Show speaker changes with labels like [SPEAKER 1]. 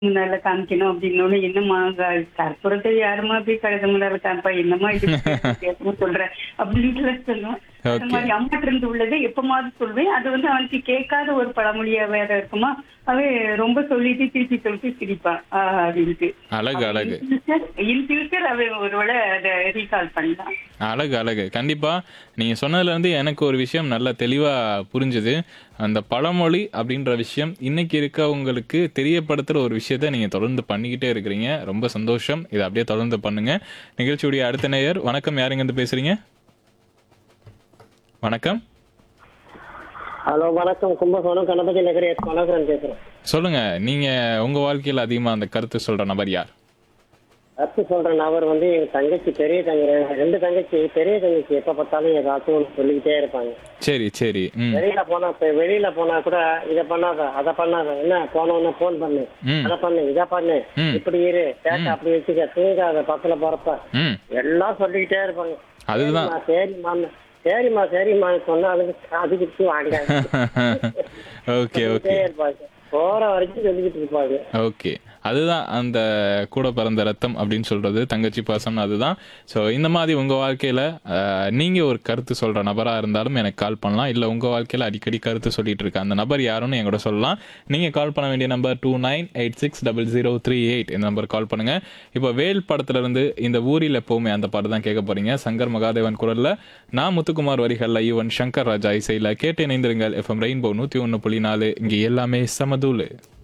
[SPEAKER 1] முன்னால காமிக்கணும் அப்படின்னு என்னம்மா க- கற்பூரத்தை யாருமா போய் கழுத முன்னால காமிப்பா என்னம்மா இது பேசணும் சொல்ற அப்படின்ட்டு சொல்லுவேன் அந்த
[SPEAKER 2] Okay.
[SPEAKER 1] மாதிரி அம்மாட்ட இருந்து உள்ளதை எப்பமாவது சொல்வேன் அது வந்து அவனுக்கு கேட்காத ஒரு பழமொழியா வேற இருக்குமா அவன் ரொம்ப சொல்லிட்டு திருப்பி சொல்லிட்டு சிரிப்பான் ஆஹ் அப்படின்ட்டு
[SPEAKER 2] அழகு அழகு
[SPEAKER 1] இன் ஃபியூச்சர் அவன் ஒருவேளை அதை ரீகால் பண்ணலாம்
[SPEAKER 2] அழகு அழகு கண்டிப்பா நீங்க சொன்னதுல இருந்து எனக்கு ஒரு விஷயம் நல்லா தெளிவா புரிஞ்சுது அந்த பழமொழி அப்படின்ற விஷயம் இன்னைக்கு இருக்கவங்களுக்கு தெரியப்படுத்துற ஒரு விஷயத்த நீங்க தொடர்ந்து பண்ணிக்கிட்டே இருக்கிறீங்க ரொம்ப சந்தோஷம் இதை அப்படியே தொடர்ந்து பண்ணுங்க நிகழ்ச்சியுடைய அடுத்த நேயர் வணக்கம் யாருங்க இருந்து பேசுறீங்க வணக்கம்
[SPEAKER 3] ஹலோ வணக்கம் கும்பகோணம் கணபதி நகர் எஸ் மனோகரன் பேசுறேன்
[SPEAKER 2] சொல்லுங்க நீங்க உங்க வாழ்க்கையில அதிகமா அந்த கருத்து சொல்ற நபர் யார்
[SPEAKER 3] அடுத்து சொல்ற நபர் வந்து எங்க தங்கச்சி பெரிய தங்கச்சி ரெண்டு தங்கச்சி பெரிய தங்கச்சி எப்ப பார்த்தாலும் ஏதாச்சும் ஒன்று சொல்லிக்கிட்டே இருப்பாங்க
[SPEAKER 2] சரி சரி ம்
[SPEAKER 3] வெளியில போனா இப்ப வெளியில போனா கூட இத பண்ணாத அதை பண்ணாத என்ன போனோன்னு போன் பண்ணு
[SPEAKER 2] ம்
[SPEAKER 3] அதை பண்ணு இதை பண்ணு
[SPEAKER 2] ம்.
[SPEAKER 3] இப்படி இரு டேட்டா அப்படி வச்சுக்க தூங்காத பக்கத்துல போறப்ப
[SPEAKER 2] ம்
[SPEAKER 3] எல்லாம் சொல்லிக்கிட்டே இருப்பாங்க
[SPEAKER 2] அதுதான்
[SPEAKER 3] சரிம்மா, சரிம்மா சரிம்மா சரிம்மா சொன்னாலும் காதுகிட்டு வாங்க
[SPEAKER 2] ஓகே ஓகே
[SPEAKER 3] சொல்லிக்கிட்டே இருப்பாங்க போற வரைக்கும் சொல்லிக்கிட்டு இருப்பாங்க
[SPEAKER 2] ஓகே அதுதான் அந்த கூட பிறந்த ரத்தம் அப்படின்னு சொல்றது தங்கச்சி பாசம் அதுதான் ஸோ இந்த மாதிரி உங்க வாழ்க்கையில அஹ், நீங்க ஒரு கருத்து சொல்ற நபரா இருந்தாலும் எனக்கு கால் பண்ணலாம் இல்ல உங்க வாழ்க்கையில அடிக்கடி கருத்து சொல்லிட்டு இருக்க அந்த நபர் யாருன்னு என் கூட சொல்லலாம் நீங்க கால் பண்ண வேண்டிய number two nine eight six double zero three eight இந்த நம்பர் கால் பண்ணுங்க இப்போ வேல் படத்துல இருந்து இந்த ஊரில் எப்பவுமே அந்த பாட்டு தான் கேட்க போறீங்க சங்கர் மகாதேவன் குரல்ல நான் முத்துக்குமார் வரிகள்ல ஈவன் சங்கர் ராஜா இசையில கேட்டு இணைந்திருங்கள் எஃப்எம் ரெயின்போ நூத்தி ஒன்று புள்ளி நாலு இங்க எல்லாமே சமதூளு